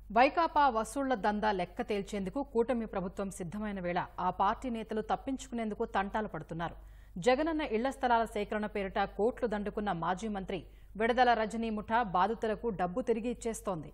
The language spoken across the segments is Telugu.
వైకాపా వసూళ్ల దందా లెక్క తేల్చేందుకు కూటమి ప్రభుత్వం సిద్దమైన వేళ ఆ పార్టీ నేతలు తప్పించుకునేందుకు తంటాలు పడుతున్నారు జగనన్న ఇళ్ల స్థలాల సేకరణ పేరిట కోట్లు దండుకున్న మాజీ మంత్రి విడదల రజనీ ముఠా బాధితులకు డబ్బు తిరిగి ఇచ్చేస్తోంది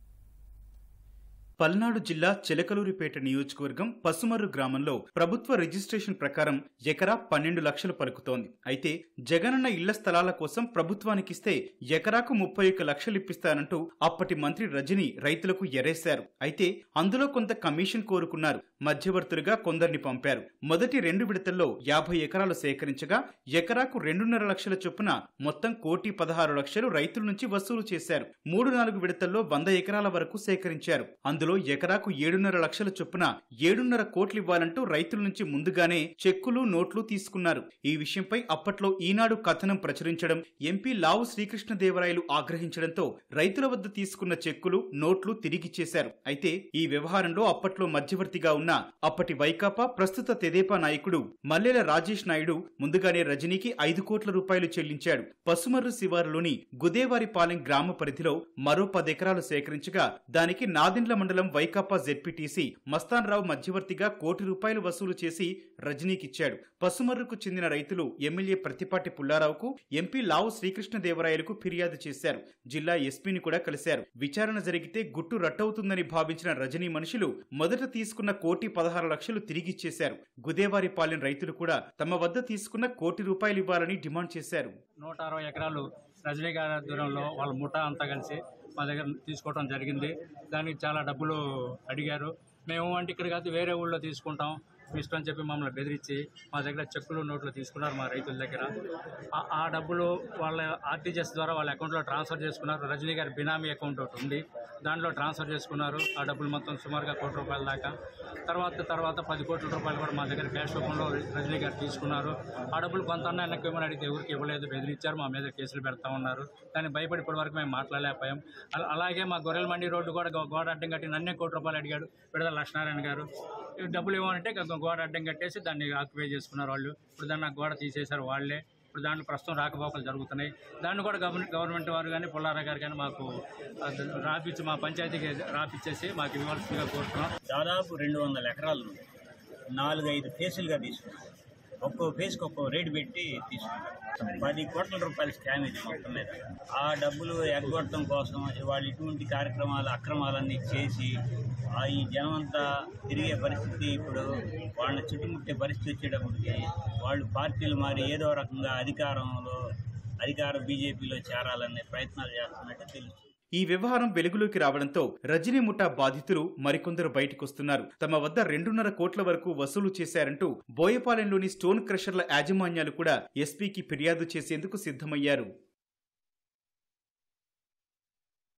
పల్నాడు జిల్లా చిలకలూరిపేట నియోజకవర్గం పసుమర్రు గ్రామంలో ప్రభుత్వ రిజిస్ట్రేషన్ ప్రకారం ఎకరా పన్నెండు లక్షలు పలుకుతోంది అయితే జగనన్న ఇళ్ల స్థలాల కోసం ప్రభుత్వానికిస్తే ఎకరాకు ముప్పై ఒక్క లక్షలు ఇప్పిస్తానంటూ అప్పటి మంత్రి రజని రైతులకు ఎరేశారు అయితే అందులో కొంత కమిషన్ కోరుకున్నారు మధ్యవర్తులుగా కొందరిని పంపారు మొదటి రెండు విడతల్లో యాభై ఎకరాలు సేకరించగా ఎకరాకు రెండున్నర లక్షల చొప్పున మొత్తం కోటి పదహారు లక్షలు రైతుల నుంచి వసూలు చేశారు మూడు నాలుగు విడతల్లో వంద ఎకరాల వరకు సేకరించారు అందులో ఎకరాకు ఏడున్నర లక్షల చొప్పున ఏడున్నర కోట్లు ఇవ్వాలంటూ రైతుల నుంచి ముందుగానే చెక్కులు నోట్లు తీసుకున్నారు ఈ విషయంపై అప్పట్లో ఈనాడు కథనం ప్రచురించడం ఎంపీ లావు శ్రీకృష్ణదేవరాయలు ఆగ్రహించడంతో రైతుల వద్ద తీసుకున్న చెక్కులు నోట్లు తిరిగిచ్చేశారు అయితే ఈ వ్యవహారంలో అప్పట్లో మధ్యవర్తిగా ఉన్న అప్పటి వైకాపా ప్రస్తుత తెదేపా నాయకుడు మల్లెల రాజేష్ నాయుడు ముందుగానే రజనీకి ఐదు కోట్ల రూపాయలు చెల్లించాడు పసుమర్రు శివారులోని గుదేవారిపాలెం గ్రామ పరిధిలో మరో పదెకరాలు సేకరించగా దానికి నాదిండ్ల మండలం వైకాపా జెడ్పీటీసీ మస్తాన్ రావు మధ్యవర్తిగా కోటి రూపాయలు వసూలు చేసి రజనీకిచ్చాడు పసుమర్రుకు చెందిన రైతులు ఎమ్మెల్యే ప్రతిపాటి పుల్లారావుకు ఎంపీ లావు శ్రీకృష్ణదేవరాయలకు ఫిర్యాదు చేశారు జిల్లా ఎస్పీని కూడా కలిశారు విచారణ జరిగితే గుట్టు రట్టవుతుందని భావించిన రజనీ మనుషులు మొదట తీసుకున్న కోటి పదహారు లక్షలు తిరిగిచ్చేశారు గుదేవారిపాలెం రైతులు కూడా తమ వద్ద తీసుకున్న కోటి రూపాయలు ఇవ్వాలని డిమాండ్ చేశారు నూట అరవై ఎకరాలు రజనీ గారి ఆధ్వర్యంలో వాళ్ళ ముఠా అంతా కలిసి మా దగ్గర తీసుకోవడం జరిగింది దానికి చాలా డబ్బులు అడిగారు మేము అంటే ఇక్కడ కాదు వేరే ఊళ్ళో తీసుకుంటాం మీ ఇష్టం అని చెప్పి మమ్మల్ని బెదిరించి మా దగ్గర చెక్కులు నోట్లు తీసుకున్నారు మా రైతుల దగ్గర ఆ- ఆ డబ్బులు వాళ్ళ ఆర్టీజీఎస్ ద్వారా వాళ్ళ అకౌంట్లో ట్రాన్స్ఫర్ చేసుకున్నారు రజనీ గారి బినామీ అకౌంట్ ఒకటి ఉంది దాంట్లో ట్రాన్స్ఫర్ చేసుకున్నారు ఆ డబ్బులు మొత్తం సుమారుగా కోటి రూపాయల దాకా తర్వాత తర్వాత పది కోట్ల రూపాయలు కూడా మా దగ్గర క్యాష్ రూపంలో రజనీ గారు తీసుకున్నారు ఆ డబ్బులు కొంత వెనక్కి ఇవ్వమని అడిగితే ఎవరికి ఇవ్వలేదు బెదిరించారు మా మీద కేసులు పెడతా ఉన్నారు దాన్ని భయపడి ఇప్పటి వరకు మేము మాట్లాడలేకపోయాం అలా- అలాగే మా గొర్రెల మండి రోడ్డు కూడా గో- గోడ అడ్డం కట్టి నన్నే కోటి రూపాయలు అడిగాడు విడుదల లక్ష్మీనారాయణ గారు ఈ డబ్బులు ఇవ్వమంటే గ- గోడ అడ్డం కట్టేసి దాన్ని ఆక్యుపై చేసుకున్నారు వాళ్ళు ఇప్పుడు దాన్ని ఆ గోడ తీసేశారు వాళ్ళే ఇప్పుడు దాంట్లో ప్రస్తుతం రాకపోకలు జరుగుతున్నాయి దాన్ని కూడా గవర్నమెంట్ గవర్నమెంట్ వారు కానీ పుల్లారా గారు కానీ మాకు ఆ, రాపిచ్చి మా పంచాయతీకి రాపిచ్చేసి మాకు ఇవ్వాల్సిందిగా కోరుతున్నాం దాదాపు రెండు వందల ఎకరాలు ఉంది. నాలుగు ఐదు ఫేసులుగా తీసుకున్నాం ఒక్కో ఫేస్కి ఒక్కో రేటు పెట్టి తీసుకున్నాం పది కోట్ల రూపాయల స్కామ్ ఇది మొత్తం మీద ఆ డబ్బులు ఎగ్గొట్టడం కోసం వాళ్ళు ఇటువంటి కార్యక్రమాలు అక్రమాలన్నీ చేసి ఆ ఈ జనం అంతా తిరిగే పరిస్థితి ఇప్పుడు వాళ్ళని చుట్టుముట్టే పరిస్థితి వచ్చేటప్పటికి వాళ్ళు పార్టీలు మారి ఏదో రకంగా అధికారంలో అధికార బీజేపీలో చేరాలనే ప్రయత్నాలు చేస్తున్నట్టు తెలుస్తుంది ఈ వ్యవహారం వెలుగులోకి రావడంతో రజనీ ముఠా బాధితులు మరికొందరు బయటకొస్తున్నారు తమ వద్ద రెండున్నర కోట్ల వరకు వసూలు చేశారంటూ బోయపాలెంలోని స్టోన్ క్రషర్ల యాజమాన్యాలు కూడా ఎస్పీకి ఫిర్యాదు చేసేందుకు సిద్ధమయ్యారు